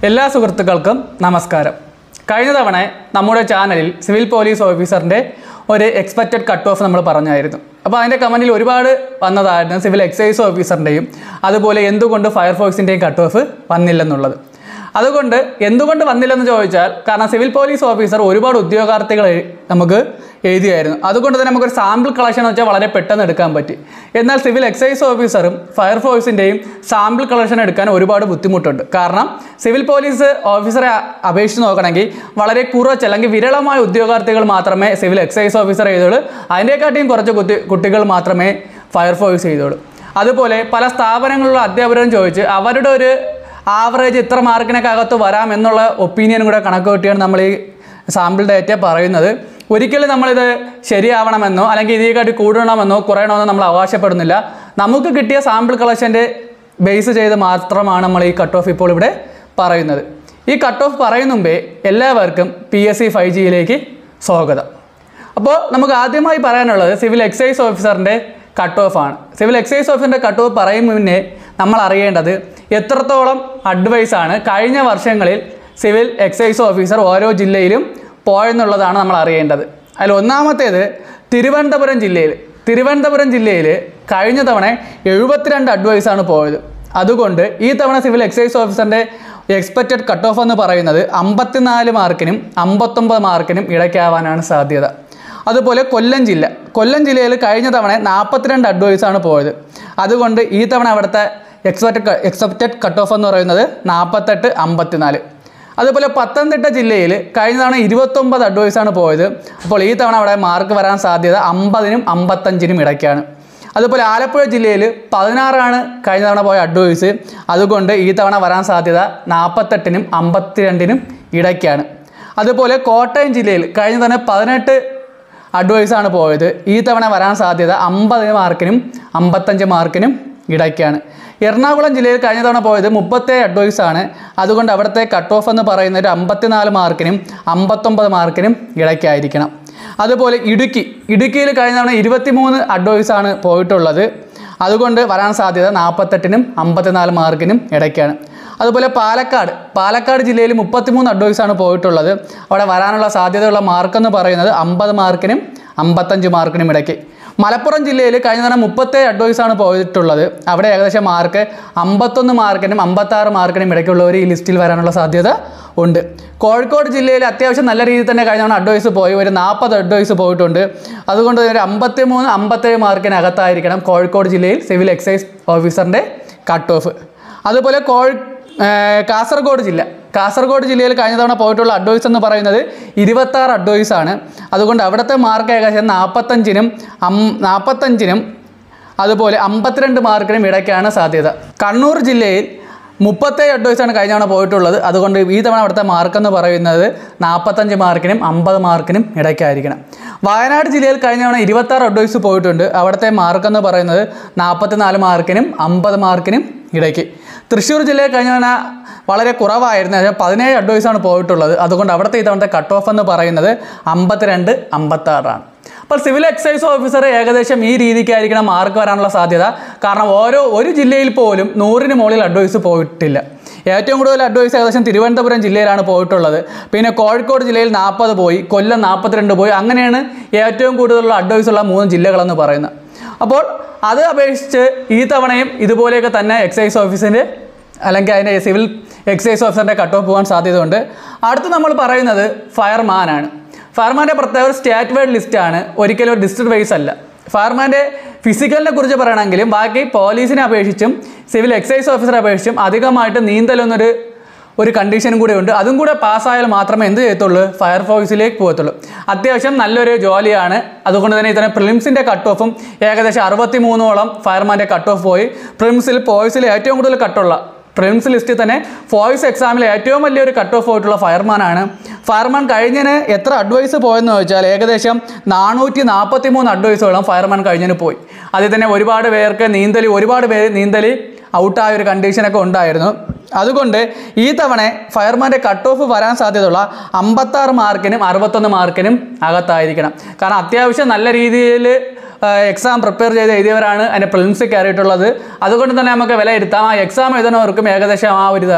എല്ലാ സുഹൃത്തുക്കൾക്കും നമസ്കാരം കഴിഞ്ഞ തവണ നമ്മുടെ ചാനലിൽ സിവിൽ പോലീസ് ഓഫീസറിൻ്റെ ഒരു എക്സ്പെക്റ്റഡ് കട്ട് ഓഫ് നമ്മൾ പറഞ്ഞായിരുന്നു അപ്പോൾ അതിൻ്റെ കമൻറ്റിൽ ഒരുപാട് വന്നതായിരുന്നു സിവിൽ എക്സൈസ് ഓഫീസറിൻ്റെയും അതുപോലെ എന്തുകൊണ്ട് ഫയർഫോഴ്സിൻ്റെയും കട്ട് ഓഫ് വന്നില്ലെന്നുള്ളത് അതുകൊണ്ട് എന്തുകൊണ്ട് വന്നില്ലെന്ന് ചോദിച്ചാൽ കാരണം സിവിൽ പോലീസ് ഓഫീസർ ഒരുപാട് ഉദ്യോഗാർത്ഥികൾ എഴു- നമുക്ക് എഴുതിയായിരുന്നു അതുകൊണ്ട് തന്നെ നമുക്കൊരു സാമ്പിൾ കളക്ഷൻ എന്ന് വെച്ചാൽ വളരെ പെട്ടെന്ന് എടുക്കാൻ പറ്റി എന്നാൽ സിവിൽ എക്സൈസ് ഓഫീസറും ഫയർഫോഴ്സിൻ്റെയും സാമ്പിൾ കളക്ഷൻ എടുക്കാൻ ഒരുപാട് ബുദ്ധിമുട്ടുണ്ട് കാരണം സിവിൽ പോലീസ് ഓഫീസറെ അ- അപേക്ഷിച്ച് നോക്കണമെങ്കിൽ വളരെ കുറച്ച് അല്ലെങ്കിൽ വിരളമായ ഉദ്യോഗാർത്ഥികൾ മാത്രമേ സിവിൽ എക്സൈസ് ഓഫീസർ ചെയ്തോളൂ അതിൻ്റെക്കാട്ടിയും കുറച്ച് കുട്ടി കുട്ടികൾ മാത്രമേ ഫയർഫോഴ്സ് ചെയ്തോളൂ അതുപോലെ പല സ്ഥാപനങ്ങളിലുള്ള അധ്യാപകരും ചോദിച്ച് അവരുടെ ഒരു ആവറേജ് ഇത്ര മാർക്കിനൊക്കെ അകത്ത് വരാം എന്നുള്ള ഒപ്പീനിയൻ കൂടെ കണക്ക് കൂട്ടിയാണ് നമ്മൾ ഈ സാമ്പിൾ ഡേറ്റ പറയുന്നത് ഒരിക്കലും നമ്മളിത് ശരിയാവണമെന്നോ അല്ലെങ്കിൽ ഇതിനെക്കാട്ടി കൂടണമെന്നോ കുറയണമെന്നോ നമ്മൾ അവകാശപ്പെടുന്നില്ല നമുക്ക് കിട്ടിയ സാമ്പിൾ കളക്ഷൻ്റെ ബേസ് ചെയ്ത് മാത്രമാണ് നമ്മൾ ഈ കട്ട് ഓഫ് ഇപ്പോൾ ഇവിടെ പറയുന്നത് ഈ കട്ട് ഓഫ് പറയുന്ന മുമ്പേ എല്ലാവർക്കും പി എസ് സി ഫൈവ് ജിയിലേക്ക് സ്വാഗതം അപ്പോൾ നമുക്ക് ആദ്യമായി പറയാനുള്ളത് സിവിൽ എക്സൈസ് ഓഫീസറിൻ്റെ കട്ട് ഓഫ് ആണ് സിവിൽ എക്സൈസ് ഓഫീസറിൻ്റെ കട്ട് ഓഫ് പറയും മുന്നേ നമ്മൾ അറിയേണ്ടത് എത്രത്തോളം അഡ്വൈസ് ആണ് കഴിഞ്ഞ വർഷങ്ങളിൽ സിവിൽ എക്സൈസ് ഓഫീസർ ഓരോ ജില്ലയിലും പോയെന്നുള്ളതാണ് നമ്മൾ അറിയേണ്ടത് അതിൽ ഒന്നാമത്തേത് തിരുവനന്തപുരം ജില്ലയിൽ തിരുവനന്തപുരം ജില്ലയിൽ കഴിഞ്ഞ തവണ എഴുപത്തിരണ്ട് അഡ്വൈസാണ് പോയത് അതുകൊണ്ട് ഈ തവണ സിവിൽ എക്സൈസ് ഓഫീസറിൻ്റെ എക്സ്പെക്റ്റഡ് കട്ട് ഓഫ് എന്ന് പറയുന്നത് അമ്പത്തിനാല് മാർക്കിനും അമ്പത്തൊമ്പത് മാർക്കിനും ഇടയ്ക്കാവാനാണ് സാധ്യത അതുപോലെ കൊല്ലം ജില്ല കൊല്ലം ജില്ലയിൽ കഴിഞ്ഞ തവണ നാൽപ്പത്തിരണ്ട് അഡ്വൈസാണ് പോയത് അതുകൊണ്ട് ഈ തവണ അവിടുത്തെ എക്സ്പെക്റ്റഡ് എക്സെപ്റ്റഡ് കട്ട് ഓഫ് എന്ന് പറയുന്നത് നാൽപ്പത്തെട്ട് അമ്പത്തിനാല് അതുപോലെ പത്തനംതിട്ട ജില്ലയിൽ കഴിഞ്ഞ തവണ ഇരുപത്തൊമ്പത് അഡ്വൈസാണ് പോയത് അപ്പോൾ ഈ തവണ അവിടെ മാർക്ക് വരാൻ സാധ്യത അമ്പതിനും അമ്പത്തഞ്ചിനും ഇടയ്ക്കാണ് അതുപോലെ ആലപ്പുഴ ജില്ലയിൽ പതിനാറാണ് കഴിഞ്ഞ തവണ പോയ അഡ്വൈസ് അതുകൊണ്ട് ഈ തവണ വരാൻ സാധ്യത നാൽപ്പത്തെട്ടിനും അമ്പത്തിരണ്ടിനും ഇടയ്ക്കാണ് അതുപോലെ കോട്ടയം ജില്ലയിൽ കഴിഞ്ഞ തവണ പതിനെട്ട് അഡ്വൈസാണ് പോയത് ഈ തവണ വരാൻ സാധ്യത അമ്പത് മാർക്കിനും അമ്പത്തഞ്ച് മാർക്കിനും ഇടയ്ക്കാണ് എറണാകുളം ജില്ലയിൽ കഴിഞ്ഞ തവണ പോയത് മുപ്പത്തേഴ് അഡ്വൈസാണ് അതുകൊണ്ട് അവിടുത്തെ കട്ട് ഓഫ് എന്ന് പറയുന്നത് അമ്പത്തിനാല് മാർക്കിനും അമ്പത്തൊമ്പത് മാർക്കിനും ഇടയ്ക്കായിരിക്കണം അതുപോലെ ഇടുക്കി ഇടുക്കിയിൽ കഴിഞ്ഞ തവണ ഇരുപത്തിമൂന്ന് അഡ്വൈസാണ് പോയിട്ടുള്ളത് അതുകൊണ്ട് വരാൻ സാധ്യത നാൽപ്പത്തെട്ടിനും അമ്പത്തിനാല് മാർക്കിനും ഇടയ്ക്കാണ് അതുപോലെ പാലക്കാട് പാലക്കാട് ജില്ലയിൽ മുപ്പത്തിമൂന്ന് അഡ്വൈസാണ് പോയിട്ടുള്ളത് അവിടെ വരാനുള്ള സാധ്യതയുള്ള മാർക്ക് എന്ന് പറയുന്നത് അമ്പത് മാർക്കിനും അമ്പത്തഞ്ച് മാർക്കിനും ഇടയ്ക്ക് മലപ്പുറം ജില്ലയിൽ കഴിഞ്ഞ തവണ മുപ്പത്തേഴ് അഡ്വൈസാണ് പോയിട്ടുള്ളത് അവിടെ ഏകദേശം മാർക്ക് അമ്പത്തൊന്ന് മാർക്കിനും അമ്പത്താറ് മാർക്കിനും ഇടയ്ക്കുള്ളവർ ഈ ലിസ്റ്റിൽ വരാനുള്ള സാധ്യത ഉണ്ട് കോഴിക്കോട് ജില്ലയിൽ അത്യാവശ്യം നല്ല രീതിയിൽ തന്നെ കഴിഞ്ഞ തവണ അഡ്വൈസ് പോയി ഒരു നാൽപ്പത് അഡ്വൈസ് പോയിട്ടുണ്ട് അതുകൊണ്ട് തന്നെ ഒരു അമ്പത്തി മൂന്ന് അമ്പത്തേഴ് മാർക്കിനകത്തായിരിക്കണം കോഴിക്കോട് ജില്ലയിൽ സിവിൽ എക്സൈസ് ഓഫീസറിൻ്റെ കട്ട് ഓഫ് അതുപോലെ കോഴി ഏർ കാസർഗോഡ് ജില്ല കാസർഗോഡ് ജില്ലയിൽ കഴിഞ്ഞ തവണ പോയിട്ടുള്ള അഡ്വൈസ് എന്ന് പറയുന്നത് ഇരുപത്താറ് അഡ്വൈസ് ആണ് അതുകൊണ്ട് അവിടുത്തെ മാർക്ക് ഏകദേശം നാൽപ്പത്തഞ്ചിനും അം നാൽപ്പത്തഞ്ചിനും അതുപോലെ അമ്പത്തിരണ്ട് മാർക്കിനും ഇടയ്ക്കാണ് സാധ്യത കണ്ണൂർ ജില്ലയിൽ മുപ്പത്തേഴ് അഡ്വൈസാണ് കഴിഞ്ഞ തവണ പോയിട്ടുള്ളത് അതുകൊണ്ട് ഈ തവണ അവിടുത്തെ മാർക്ക് എന്ന് പറയുന്നത് നാൽപ്പത്തഞ്ച് മാർക്കിനും അമ്പത് മാർക്കിനും ഇടയ്ക്കായിരിക്കണം വയനാട് ജില്ലയിൽ കഴിഞ്ഞ തവണ ഇരുപത്താറ് അഡ്വൈസ് പോയിട്ടുണ്ട് അവിടുത്തെ മാർക്ക് എന്ന് പറയുന്നത് നാൽപ്പത്തിനാല് മാർക്കിനും അമ്പത് മാർക്കിനും ഇടയ്ക്ക് തൃശ്ശൂർ ജില്ലയിൽ കഴിഞ്ഞ തവണ വളരെ കുറവായിരുന്നു അതായത് പതിനേഴ് അഡ്വൈസാണ് പോയിട്ടുള്ളത് അതുകൊണ്ട് അവിടുത്തെ ഈ തവണത്തെ കട്ട് ഓഫ് എന്ന് പറയുന്നത് അമ്പത്തിരണ്ട് അമ്പത്താറാണ് അപ്പോൾ സിവിൽ എക്സൈസ് ഓഫീസർ ഏകദേശം ഈ രീതിക്കായിരിക്കണം മാർക്ക് വരാനുള്ള സാധ്യത കാരണം ഓരോ ഒരു ജില്ലയിൽ പോലും നൂറിന് മുകളിൽ അഡ്വൈസ് പോയിട്ടില്ല ഏറ്റവും കൂടുതൽ അഡ്വൈസ് ഏകദേശം തിരുവനന്തപുരം ജില്ലയിലാണ് പോയിട്ടുള്ളത് പിന്നെ കോഴിക്കോട് ജില്ലയിൽ നാൽപ്പത് പോയി കൊല്ലം നാൽപ്പത്തിരണ്ട് പോയി അങ്ങനെയാണ് ഏറ്റവും കൂടുതലുള്ള അഡ്വൈസ് ഉള്ള മൂന്ന് ജില്ലകളെന്ന് പറയുന്നത് അപ്പോൾ അത് അപേക്ഷിച്ച് ഈ തവണയും ഇതുപോലെയൊക്കെ തന്നെ എക്സൈസ് ഓഫീസിൻ്റെ അല്ലെങ്കിൽ അതിൻ്റെ സിവിൽ എക്സൈസ് ഓഫീസറിൻ്റെ കട്ട് ഓഫ് പോകാൻ സാധ്യതയുണ്ട് അടുത്ത് നമ്മൾ പറയുന്നത് ഫയർമാനാണ് ഫയർമാൻ്റെ പ്രത്യേക ഒരു സ്റ്റേറ്റ് വൈഡ് ലിസ്റ്റാണ് ഒരിക്കലും ഒരു ഡിസ്ട്രിക്ട് വൈസ് അല്ല ഫയർമാൻ്റെ ഫിസിക്കലിനെ കുറിച്ച് പറയണമെങ്കിലും ബാക്കി പോലീസിനെ അപേക്ഷിച്ചും സിവിൽ എക്സൈസ് ഓഫീസറെ അപേക്ഷിച്ചും അധികമായിട്ട് നീന്തലെന്നൊരു ഒരു കണ്ടീഷനും കൂടെ ഉണ്ട് അതും കൂടെ പാസ്സായാൽ മാത്രമേ എന്ത് ചെയ്യത്തുള്ളൂ ഫയർഫോഴ്സിലേക്ക് പോകത്തുള്ളൂ അത്യാവശ്യം നല്ലൊരു ജോലിയാണ് അതുകൊണ്ട് തന്നെ ഇതിന് പ്രിലിംസിൻ്റെ കട്ട് ഓഫും ഏകദേശം അറുപത്തി മൂന്നോളം ഫയർമാൻ്റെ കട്ട് ഓഫ് പോയി പ്രിലിംസിൽ പോയിസിൽ ഏറ്റവും കൂടുതൽ കട്ടുള്ള പ്രിലിംസ് ലിസ്റ്റിൽ തന്നെ ഫോയ്സ് എക്സാമിൽ ഏറ്റവും വലിയൊരു കട്ട് ഓഫ് പോയിട്ടുള്ള ഫയർമാനാണ് ഫയർമാൻ കഴിഞ്ഞതിന് എത്ര അഡ്വൈസ് പോയെന്ന് ചോദിച്ചാൽ ഏകദേശം നാനൂറ്റി നാൽപ്പത്തി മൂന്ന് അഡ്വൈസോളം ഫയർമാൻ കഴിഞ്ഞതിന് പോയി അതിൽ തന്നെ ഒരുപാട് പേർക്ക് നീന്തലി ഒരുപാട് പേര് നീന്തലി ഔട്ടായ ഒരു കണ്ടീഷനൊക്കെ ഉണ്ടായിരുന്നു അതുകൊണ്ട് ഈ തവണ ഫയർമാൻ്റെ കട്ട് ഓഫ് വരാൻ സാധ്യതയുള്ള അമ്പത്താറ് മാർക്കിനും അറുപത്തൊന്ന് മാർക്കിനും അകത്തായിരിക്കണം കാരണം അത്യാവശ്യം നല്ല രീതിയിൽ എക്സാം പ്രിപ്പയർ ചെയ്ത് എഴുതിയവരാണ് അതിൻ്റെ പ്രിലിംസിൽ കയറിയിട്ടുള്ളത് അതുകൊണ്ട് തന്നെ നമുക്ക് വിലയിരുത്താം ആ എക്സാം എഴുതുന്നവർക്കും ഏകദേശം ആ ഒരു ഇത്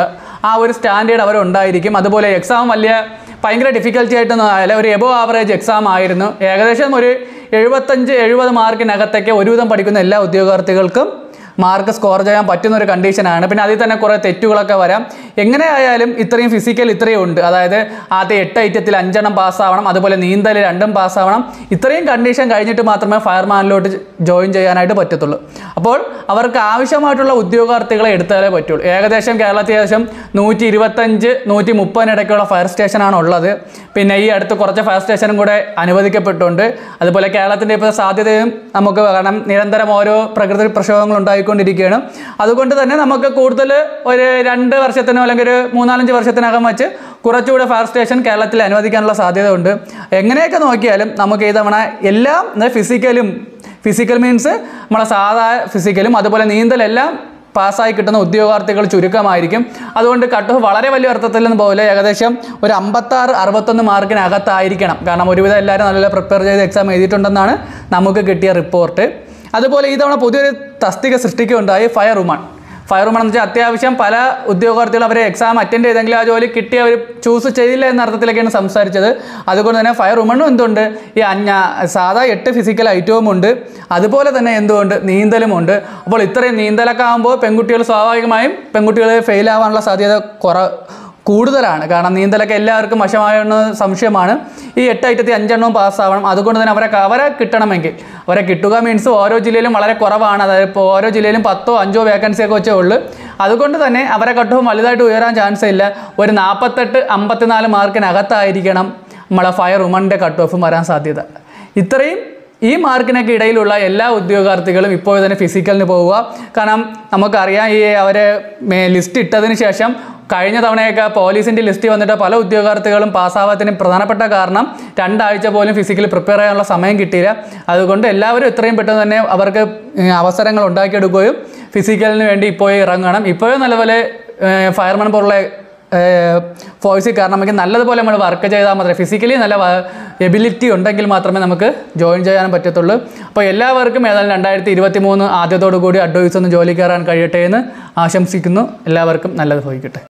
ആ ഒരു സ്റ്റാൻഡേർഡ് അവർ ഉണ്ടായിരിക്കും അതുപോലെ എക്സാം വലിയ ഭയങ്കര ഡിഫിക്കൽറ്റി ആയിട്ടൊന്നും ആയാലും ഒരു എബോ ആവറേജ് എക്സാം ആയിരുന്നു ഏകദേശം ഒരു എഴുപത്തഞ്ച് എഴുപത് മാർക്കിനകത്തേക്ക് ഒരുവിധം പഠിക്കുന്ന എല്ലാ ഉദ്യോഗാർത്ഥികൾക്കും മാർക്ക് സ്കോർ ചെയ്യാൻ പറ്റുന്ന ഒരു കണ്ടീഷനാണ് പിന്നെ അതിൽ തന്നെ കുറേ തെറ്റുകളൊക്കെ വരാം എങ്ങനെയായാലും ഇത്രയും ഫിസിക്കൽ ഇത്രയും ഉണ്ട് അതായത് ആദ്യം എട്ട് ഐറ്റത്തിൽ അഞ്ചെണ്ണം പാസ്സാവണം അതുപോലെ നീന്തൽ രണ്ടും പാസ്സാവണം ഇത്രയും കണ്ടീഷൻ കഴിഞ്ഞിട്ട് മാത്രമേ ഫയർമാനിലോട്ട് ജോയിൻ ചെയ്യാനായിട്ട് പറ്റത്തുള്ളൂ അപ്പോൾ അവർക്ക് ആവശ്യമായിട്ടുള്ള ഉദ്യോഗാർത്ഥികളെ എടുത്താലേ പറ്റുള്ളൂ ഏകദേശം കേരളത്തിൽ ഏകദേശം നൂറ്റി ഇരുപത്തഞ്ച് നൂറ്റി മുപ്പതിനിടയ്ക്കുള്ള ഫയർ സ്റ്റേഷനാണ് ഉള്ളത് പിന്നെ ഈ അടുത്ത് കുറച്ച് ഫയർ സ്റ്റേഷനും കൂടെ അനുവദിക്കപ്പെട്ടുണ്ട് അതുപോലെ കേരളത്തിൻ്റെ ഇപ്പോൾ സാധ്യതയും നമുക്ക് കാരണം നിരന്തരം ഓരോ പ്രകൃതി പ്രക്ഷോഭങ്ങൾ ഉണ്ടായിക്കൊണ്ടിരിക്കുകയാണ് അതുകൊണ്ട് തന്നെ നമുക്ക് കൂടുതൽ ഒരു രണ്ട് വർഷത്തിനോ അല്ലെങ്കിൽ ഒരു മൂന്നാലഞ്ച് വർഷത്തിനകം വെച്ച് കുറച്ചുകൂടെ ഫയർ സ്റ്റേഷൻ കേരളത്തിൽ അനുവദിക്കാനുള്ള സാധ്യതയുണ്ട് എങ്ങനെയൊക്കെ നോക്കിയാലും നമുക്ക് ഈ തവണ എല്ലാം ഫിസിക്കലും ഫിസിക്കൽ മീൻസ് നമ്മളെ സാധാ ഫിസിക്കലും അതുപോലെ നീന്തലെല്ലാം പാസ്സായി കിട്ടുന്ന ഉദ്യോഗാർത്ഥികൾ ചുരുക്കമായിരിക്കും അതുകൊണ്ട് കട്ട് ഓഫ് വളരെ വലിയ അർത്ഥത്തിൽ നിന്ന് പോലെ ഏകദേശം ഒരു അമ്പത്താറ് അറുപത്തൊന്ന് മാർക്കിനകത്തായിരിക്കണം കാരണം ഒരുവിധം എല്ലാവരും നല്ല പ്രിപ്പയർ ചെയ്ത് എക്സാം എഴുതിയിട്ടുണ്ടെന്നാണ് നമുക്ക് കിട്ടിയ റിപ്പോർട്ട് അതുപോലെ ഈ തവണ പുതിയൊരു തസ്തിക സൃഷ്ടിക്കുകയുണ്ടായി ഫയർ വുമൺ ഫയർ വുമൺ എന്ന് വെച്ചാൽ അത്യാവശ്യം പല ഉദ്യോഗാർത്ഥികൾ അവരെ എക്സാം അറ്റൻഡ് ചെയ്തെങ്കിലും ആ ജോലി കിട്ടി അവർ ചൂസ് ചെയ്തില്ല എന്ന അർത്ഥത്തിലൊക്കെയാണ് സംസാരിച്ചത് അതുകൊണ്ട് തന്നെ ഫയർ വുമണും എന്തുണ്ട് ഈ അഞ്ഞ സാധാ എട്ട് ഫിസിക്കൽ ഐറ്റവും ഉണ്ട് അതുപോലെ തന്നെ എന്തുകൊണ്ട് നീന്തലുമുണ്ട് അപ്പോൾ ഇത്രയും നീന്തലൊക്കെ ആകുമ്പോൾ പെൺകുട്ടികൾ സ്വാഭാവികമായും പെൺകുട്ടികൾ ഫെയിൽ ആവാനുള്ള സാധ്യത കുറ കൂടുതലാണ് കാരണം നീന്തലൊക്കെ എല്ലാവർക്കും വശമായെന്ന് സംശയമാണ് ഈ എട്ട് ഐറ്റത്തിൽ അഞ്ചെണ്ണവും പാസ്സാവണം അതുകൊണ്ട് തന്നെ അവരെ അവരെ കിട്ടണമെങ്കിൽ അവരെ കിട്ടുക മീൻസ് ഓരോ ജില്ലയിലും വളരെ കുറവാണ് അതായത് ഇപ്പോൾ ഓരോ ജില്ലയിലും പത്തോ അഞ്ചോ വേക്കൻസി ഒക്കെ വെച്ചേ ഉള്ളൂ അതുകൊണ്ട് തന്നെ അവരെ കട്ടവും വലുതായിട്ട് ഉയരാൻ ചാൻസ് ഇല്ല ഒരു നാൽപ്പത്തെട്ട് അമ്പത്തിനാല് മാർക്കിനകത്തായിരിക്കണം നമ്മളെ ഫയർ വുമണിൻ്റെ കട്ട് ഓഫും വരാൻ സാധ്യത ഇത്രയും ഈ മാർക്കിനൊക്കെ ഇടയിലുള്ള എല്ലാ ഉദ്യോഗാർത്ഥികളും ഇപ്പോൾ തന്നെ ഫിസിക്കലിന് പോവുക കാരണം നമുക്കറിയാം ഈ അവരെ ലിസ്റ്റ് ഇട്ടതിന് ശേഷം കഴിഞ്ഞ തവണയൊക്കെ പോലീസിൻ്റെ ലിസ്റ്റ് വന്നിട്ട് പല ഉദ്യോഗാർത്ഥികളും പാസ്സാവാത്തതിന് പ്രധാനപ്പെട്ട കാരണം രണ്ടാഴ്ച പോലും ഫിസിക്കലി പ്രിപ്പയർ ചെയ്യാനുള്ള സമയം കിട്ടിയില്ല അതുകൊണ്ട് എല്ലാവരും എത്രയും പെട്ടെന്ന് തന്നെ അവർക്ക് ഏ, അവസരങ്ങൾ ഉണ്ടാക്കിയെടുക്കുകയും ഫിസിക്കലിന് വേണ്ടി ഇപ്പോഴും ഇറങ്ങണം ഇപ്പോഴും നല്ലപോലെ ഫയർമാൻ പോലുള്ള ഫോഴ്സിൽ കാരണം നമുക്ക് നല്ലതുപോലെ നമ്മൾ വർക്ക് ചെയ്താൽ മാത്രമേ ഫിസിക്കലി നല്ല എബിലിറ്റി ഉണ്ടെങ്കിൽ മാത്രമേ നമുക്ക് ജോയിൻ ചെയ്യാൻ പറ്റത്തുള്ളൂ അപ്പോൾ എല്ലാവർക്കും ഏതായാലും രണ്ടായിരത്തി ഇരുപത്തി മൂന്ന് ആദ്യത്തോടു കൂടി അഡ്വൈസ് ഒന്ന് ജോലി കയറാൻ കഴിയട്ടെ എന്ന് ആശംസിക്കുന്നു എല്ലാവർക്കും നല്ലത് ഭവിക്കട്ടെ